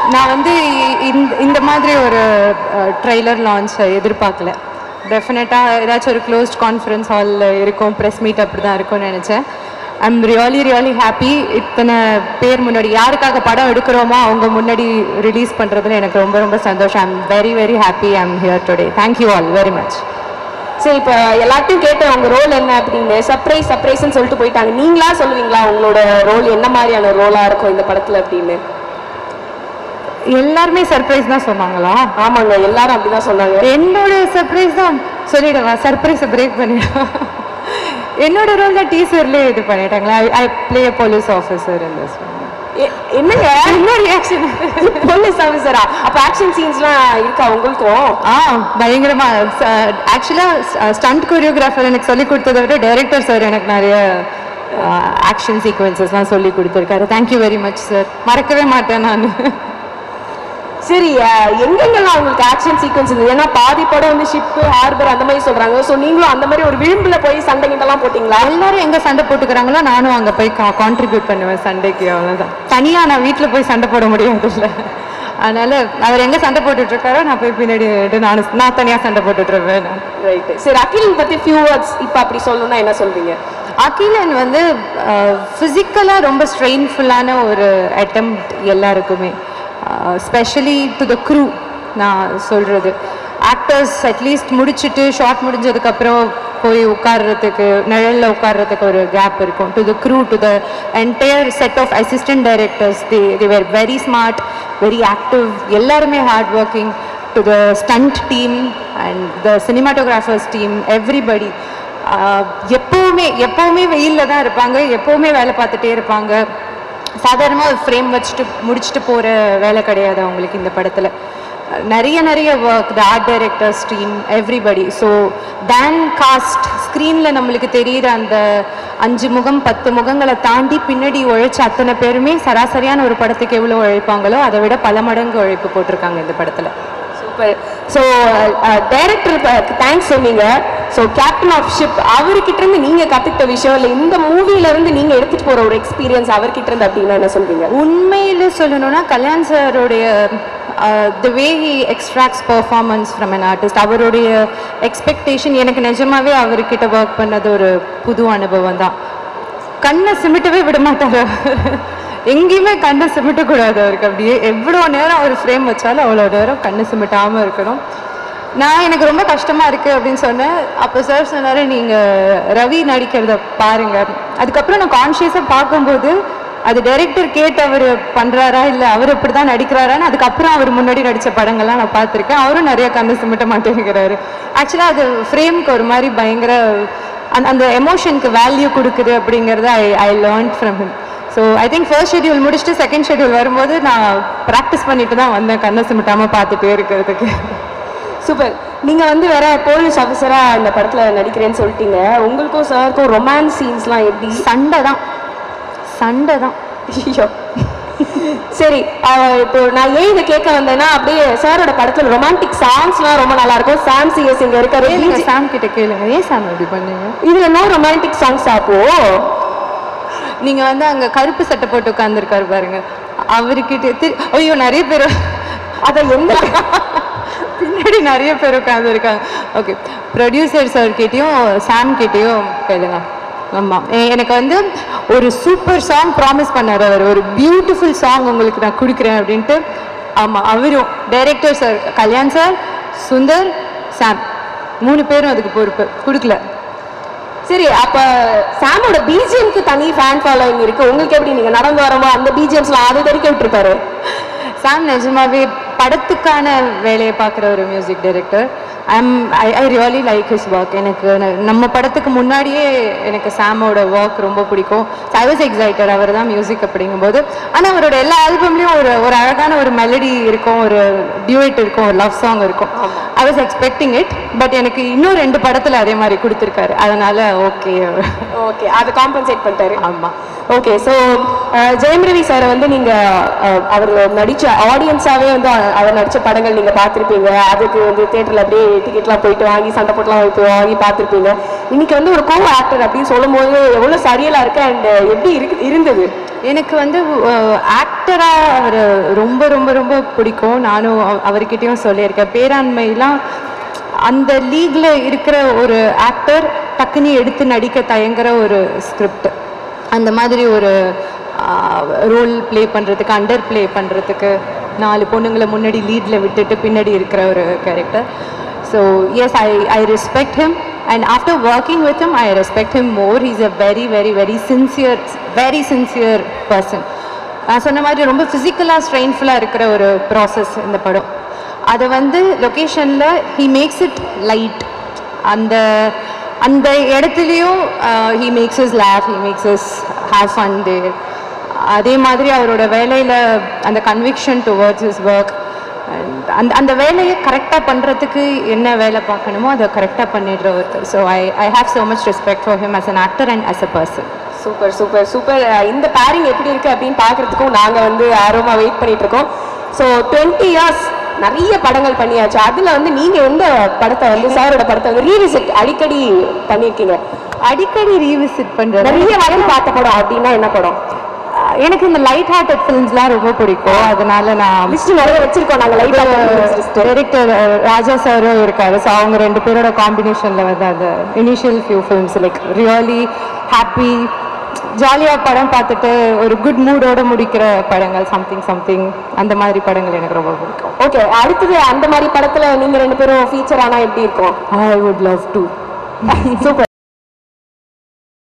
நான் வந்து இ- இந்த இந்த மாதிரி ஒரு ட்ரெய்லர் லான்ச் எதிர்பார்க்கல டெஃபினட்டாக ஏதாச்சும் ஒரு க்ளோஸ்ட் கான்ஃபரன்ஸ் ஹாலில் இருக்கும் ப்ரெஸ் மீட் அப்படி தான் இருக்கும்னு நினச்சேன் ஐம் ரியலி ரியலி ஹாப்பி இத்தனை பேர் முன்னாடி யாருக்காக படம் எடுக்கிறோமோ அவங்க முன்னாடி ரிலீஸ் பண்ணுறதுல எனக்கு ரொம்ப ரொம்ப சந்தோஷம் I'm very very happy I'm here today thank you all very much சரி இப்போ எல்லாத்தையும் கேட்டேன் உங்க ரோல் என்ன அப்படின்னு சர்ப்ரைஸ் சர்ப்ரைஸ்னு சொல்லிட்டு போயிட்டாங்க நீங்களா சொல்லுவீங்களா உங்களோட ரோல் என்ன மாதிரியான ரோலா இருக்கும் இந்த படத்துல அப்படின்னு எல்லாருமே சர்ப்ரைஸ் தான் சொன்னாங்களா ஆமாங்க எல்லாரும் அப்படிதான் சொன்னாங்க என்னோட சர்ப்ரைஸ் தான் சொல்லிடவா சர்ப்ரைஸை பிரேக் பண்ணிடவா என்னோட ரோல் தான் டீசர்லேயே இது பண்ணிட்டாங்களா ஐ ப்ளே போலீஸ் ஆஃபீஸர் இந்த எ- என்னங்க என்ன ரியாக்ஷன் போலீஸ் ஆஃபீஸரா அப்ப ஆக்ஷன் சீன்ஸ்லாம் இருக்கா உங்களுக்கும் ஆ பயங்கரமா ஆக்சுவலாக ஸ்டண்ட் கொரியோகிராஃபர் எனக்கு சொல்லி கொடுத்ததை விட டைரக்டர் சார் எனக்கு நிறைய ஆக்ஷன் சீக்வன்சஸ்லாம் சொல்லி கொடுத்துருக்காரு தேங்க்யூ வெரி மச் சார் மறக்கவே மாட்டேன் நான் சரி அஹ், எங்கெங்கெல்லாம் உங்களுக்கு ஆக்ஷன் சீக்வன்ஸ் இருந்தது ஏன்னா பாதி படம் வந்து ஷிப்பு ஹார்பர் அந்த மாதிரி சொல்றாங்க ஸோ நீங்களும் அந்த மாதிரி ஒரு விளிம்புல போய் சண்டை கிண்டெல்லாம் போட்டிங்களா எல்லாரும் எங்க சண்டை போட்டுக்கிறாங்களோ நானும் அங்க போய் கான்ட்ரிபியூட் பண்ணுவேன் சண்டைக்கு அவ்வளவுதான் தனியா நான் வீட்ல போய் சண்டை போட முடியாது இல்ல அதனால அவர் எங்க சண்டை போட்டுட்டு இருக்காரோ நான் போய் பின்னாடி நின்னுட்டு நானும் நான் தனியா சண்டை போட்டுட்டு இருப்பேன் நான். ரைட் சரி அகில் பத்தி ஃபியூ வேர்ட்ஸ் இப்போ அப்படி சொல்லணும்னா என்ன சொல்வீங்க அகிலன் வந்து ஃபிசிக்கலாக ரொம்ப ஸ்ட்ரெயின்ஃபுல்லான ஒரு அட்டெம்ப்ட் எல்லாருக்குமே ஸ்பெஷலி டு த க்ரூ நான் சொல்கிறது ஆக்டர்ஸ் அட்லீஸ்ட் முடிச்சுட்டு ஷார்ட் முடிஞ்சதுக்கப்புறம் போய் உட்கார்றதுக்கு நிழலில் உட்கார்றதுக்கு ஒரு கேப் இருக்கும் to the crew to the entire set of assistant directors the the were very smart very active எல்லாருமே hard working to the stunt team and the cinematographers team everybody எப்போவுமே எப்போவுமே வெயிலில் தான் இருப்பாங்க எப்போவுமே வேலை பார்த்துட்டே இருப்பாங்க சாதாரணமாக ஒரு ஃப்ரேம் வச்சுட்டு முடிச்சுட்டு போகிற வேலை கிடையாது அவங்களுக்கு இந்த படத்தில் நிறைய நிறைய work the art directors team everybody so then cast ஸ்க்ரீனில் நம்மளுக்கு தெரியுற அந்த அஞ்சு முகம் பத்து முகங்களை தாண்டி பின்னாடி உழைச்ச அத்தனை பேருமே சராசரியான ஒரு படத்துக்கு எவ்வளோ உழைப்பாங்களோ அதை விட பல மடங்கு உழைப்பு போட்டிருக்காங்க இந்த படத்தில் சூப்பர் ஸோ டைரக்டர் தேங்க்ஸ் சொன்னீங்க ஸோ கேப்டன் ஆஃப் ஷிப் அவர்கிட்ட இருந்து நீங்க கத்துக்கிட்ட விஷயம் இல்லை இந்த மூவில இருந்து நீங்க எடுத்துட்டு போற ஒரு எக்ஸ்பீரியன்ஸ் அவர்கிட்ட இருந்து அப்படின்னா என்ன சொல்வீங்க உண்மையில சொல்லணும்னா கல்யாண் சாருடைய the way he extracts performance from an artist அவருடைய எக்ஸ்பெக்டேஷன் எனக்கு நிஜமாவே அவர்கிட்ட ஒர்க் பண்ணது ஒரு புது அனுபவம் தான் கண்ணை சிமிட்டவே விட மாட்டார் அவர். எங்கேயுமே கண்ணை சிமிட்டக்கூடாது அவருக்கு அப்படியே எவ்வளோ நேரம் அவர் ஃப்ரேம் வச்சாலும் அவ்வளோ நேரம் கண்ணை சிமிட்டாமல் இருக்கணும் நான் எனக்கு ரொம்ப கஷ்டமாக இருக்குது அப்படின்னு சொன்னேன் அப்போ சார் சொன்னார் நீங்கள் ரவி நடிக்கிறத பாருங்க அதுக்கப்புறம் நான் கான்ஷியஸாக பார்க்கும்போது அது டைரக்டர் கேட்டு அவர் பண்ணுறாரா இல்லை அவர் இப்படி தான் நடிக்கிறாரான்னு அதுக்கப்புறம் அவர் முன்னாடி நடித்த படங்கள்லாம் நான் பார்த்துருக்கேன் அவரும் நிறைய கண்ணை சிமிட்ட மாட்டேங்கிறாரு ஆக்சுவலாக அது ஃப்ரேம்க்கு ஒரு மாதிரி பயங்கர அந்த அந்த எமோஷனுக்கு வேல்யூ கொடுக்குது அப்படிங்கிறத I I learn from him so I think first schedule முடிச்சுட்டு செகண்ட் ஷெட்யூல் வரும்போது நான் ப்ராக்டிஸ் பண்ணிட்டு தான் வந்தேன் கண்ணை சிமிட்டாமல் பார்த்துட்டே இருக்கிறதுக்கு சூப்பர் நீங்க வந்து வேற போலீஸ் ஆஃபீஸரா இந்த படத்துல நடிக்கிறேன்னு சொல்லிட்டீங்க உங்களுக்கும் சாருக்கும் ரொமான்ஸ் சீன்ஸ்லாம் எப்படி சண்டை தான் சண்டை தான் ஐயோ சரி அஹ் இப்போ நான் ஏன் இதை கேட்க வந்தேன்னா அப்படியே சாரோட படத்துல ரொமான்டிக் சாங்ஸ்லாம் ரொம்ப நல்லா இருக்கும் சாம் சிஎஸ் இங்க இருக்காரு கேளுங்க சாம் கிட்ட கேளுங்க ஏன் சாம் இப்படி பண்ணீங்க இதுல நோ ரொமான்டிக் சாங்ஸ் அப்போ நீங்க வந்து அங்க கருப்பு சட்டை போட்டு உட்காந்துருக்காரு பாருங்க அவர்கிட்ட திரு- ஐயோ நிறைய பேர் அதை எந்த பின்னாடி நிறைய பேர் உட்காந்துருக்காங்க ஓகே ப்ரொடியூசர் சார் கிட்டேயும் சாம் கிட்டேயும் கேளுங்க ஆமாம் எனக்கு வந்து ஒரு சூப்பர் சாங் ப்ராமிஸ் பண்ணார் அவர் ஒரு பியூட்டிஃபுல் சாங் உங்களுக்கு நான் கொடுக்குறேன் அப்படின்ட்டு ஆமாம் அவரும் director sir Kalyan sir Sundar Sam மூணு பேரும் அதுக்கு பொறுப்பு கொடுக்கல சரி அப்ப சாமோட பிஜிஎம்க்கு தனி ஃபேன் ஃபாலோயிங் இருக்கு உங்களுக்கு எப்படி நீங்க நடந்து வரும்போது அந்த பிஜிஎம்ஸ்லாம் அது வரைக்கும் விட்டுருப்பாரு சாம் நிஜமாவே படத்துக்கான வேலையை பார்க்குற ஒரு music director I'm I I really like his work எனக்கு ந- நம்ம படத்துக்கு முன்னாடியே எனக்கு சாமோட ஒர்க் ரொம்ப பிடிக்கும் ஐ வாஸ் எக்ஸைட்டட் அவர் தான் மியூசிக் அப்படிங்கும்போது ஆனால் அவரோட எல்லா ஆல்பம்லேயும் ஒரு ஒரு அழகான ஒரு மெலடி இருக்கும் ஒரு டியூட் இருக்கும் ஒரு லவ் சாங் இருக்கும் I was expecting it but எனக்கு இன்னும் ரெண்டு படத்தில் அதே மாதிரி கொடுத்துருக்காரு அதனால ஓகே ஓகே அதை காம்பன்சேட் பண்ணிட்டாரு ஆமாம் ஓகே ஸோ ஜெயம் ரவி சாரை வந்து நீங்க அஹ், அவர் நடிச்ச ஆடியன்ஸாவே வந்து அ- அவர் நடிச்ச படங்கள் நீங்க பார்த்திருப்பீங்க அதுக்கு வந்து தியேட்டர்ல அப்படியே டிக்கெட்லாம் போயிட்டு வாங்கி சண்டை போட்டுலாம் போய் வாங்கி பார்த்திருப்பீங்க இன்னைக்கு வந்து ஒரு கோ ஆக்டர் அப்படின்னு சொல்லும்போது எவ்வளவு சரியலா இருக்கு அண்ட் எப்படி இருக்கு இருந்தது எனக்கு வந்து ஆக்டராக அவர் ரொம்ப ரொம்ப ரொம்ப பிடிக்கும் நானும் அவ- அவர்கிட்டயும் சொல்லியிருக்கேன் பேராண்மைலாம் அந்த லீக்ல இருக்கிற ஒரு ஆக்டர் டக்குனு எடுத்து நடிக்க தயங்குற ஒரு ஸ்கிரிப்ட் அந்த மாதிரி ஒரு ரோல் ப்ளே பண்ணுறதுக்கு அண்டர் ப்ளே பண்ணுறதுக்கு நாலு பொண்ணுங்களை முன்னாடி லீடில் விட்டுட்டு பின்னாடி இருக்கிற ஒரு character so yes I I respect him and after working with him I respect him more is a very very very sincere very sincere person நான் சொன்ன மாதிரி ரொம்ப ஃபிசிக்கலாக ஸ்ட்ரெயின்ஃபுல்லாக இருக்கிற ஒரு ப்ராசஸ் இந்த படம் அதை வந்து லொக்கேஷனில் ஹி மேக்ஸ் இட் லைட் அந்த அந்த இடத்துலையும் he makes us laugh he makes us have fun there அதே மாதிரி அவரோட வேலையில் அந்த கன்விக்ஷன் டுவர்ட்ஸ் இஸ் ஒர்க் அந்த அந்த வேலையை கரெக்டாக பண்ணுறதுக்கு என்ன வேலை பார்க்கணுமோ அதை கரெக்டாக பண்ணிடுற ஒருத்தர் so I I have so much respect for him as an actor and as a person super super super இந்த பேரிங் எப்படி இருக்கு அப்படின்னு பார்க்கறதுக்கும் நாங்க வந்து ஆர்வமா வெயிட் பண்ணிட்டு இருக்கோம் ஸோ டுவெண்ட்டி இயர்ஸ் நிறைய படங்கள் பண்ணியாச்சு அதுல வந்து நீங்க எந்த படத்தை வந்து சாரோட படத்தை வந்து ரீவிசிட் அடிக்கடி பண்ணியிருக்கீங்க அடிக்கடி ரீவிசிட் பண்ணுறது நிறைய வாட்டி பார்த்த படம் அப்படின்னா என்ன படம் எனக்கு இந்த லைட் ஹார்ட்டட் ஃபிலிம்ஸ்லாம் ரொம்ப பிடிக்கும் அதனால நான் லிஸ்ட் நிறைய வச்சிருக்கோம் நாங்க லைட்டா டைரக்டர் ராஜா சாரும் இருக்காரு ஸோ அவங்க ரெண்டு பேரோட காம்பினேஷனில் வந்து அந்த initial few films like really happy ஜாலியாக படம் பார்த்துட்டு ஒரு குட் மூடோட முடிக்கிற படங்கள் சம்திங் சம்திங் அந்த மாதிரி படங்கள் எனக்கு ரொம்ப பிடிக்கும் ஓகே அடுத்தது அந்த மாதிரி படத்துல நீங்க ரெண்டு பேரும் ஃபீச்சர் ஆனா எப்படி இருக்கும் I would love to super